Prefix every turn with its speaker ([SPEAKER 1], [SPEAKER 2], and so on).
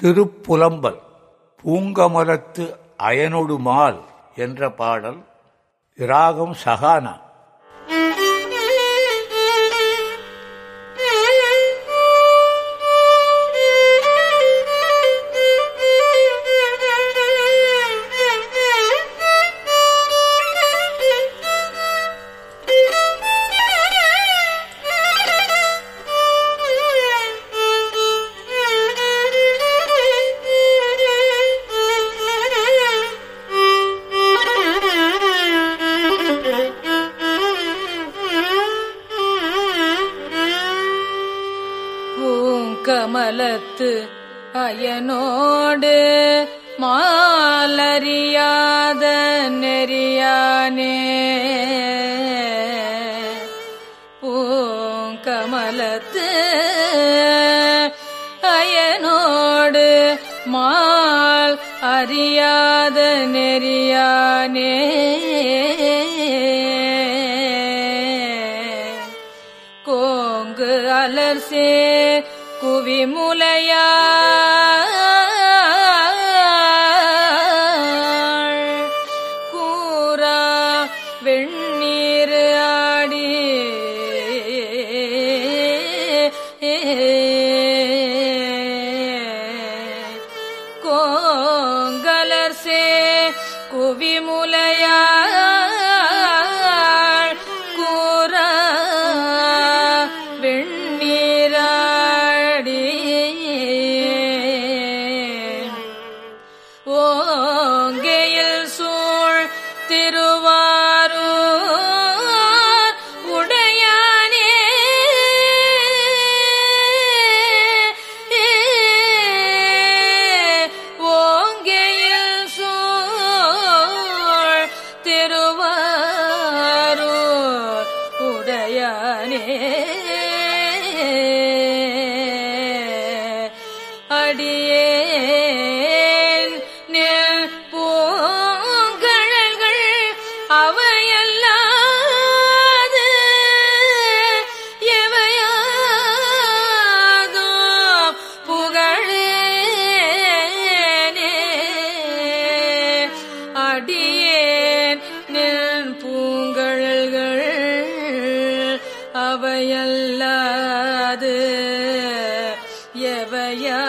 [SPEAKER 1] திருப்புலம்பல் பூங்கமலத்து அயனொடுமால் என்ற பாடல் இராகம் சகானா
[SPEAKER 2] பூங்கமலத்து அயனோடு மாலறியாத நெறியானே பூங்கமலத்து அயனோடு மால் அறியாத நெறியானே கோங்கு அலர்சே குவிமுலையா கூரா வெண்ணீர் ஆடி கோங்கலர்சே குவிமுலையா கூரா வெண்ணீராடி ஓங்கையில் சூழ் திருவாரூர் உடையானே ஓங்கையில் சூழ் திருவாரூர் உடையானே அடியேன் நில் பூங்கழல்கள் அவையல்லாது எவையாதோ புகழேனே அடியேன் நில் பூங்கழல்கள் அவையல்லாது எவையா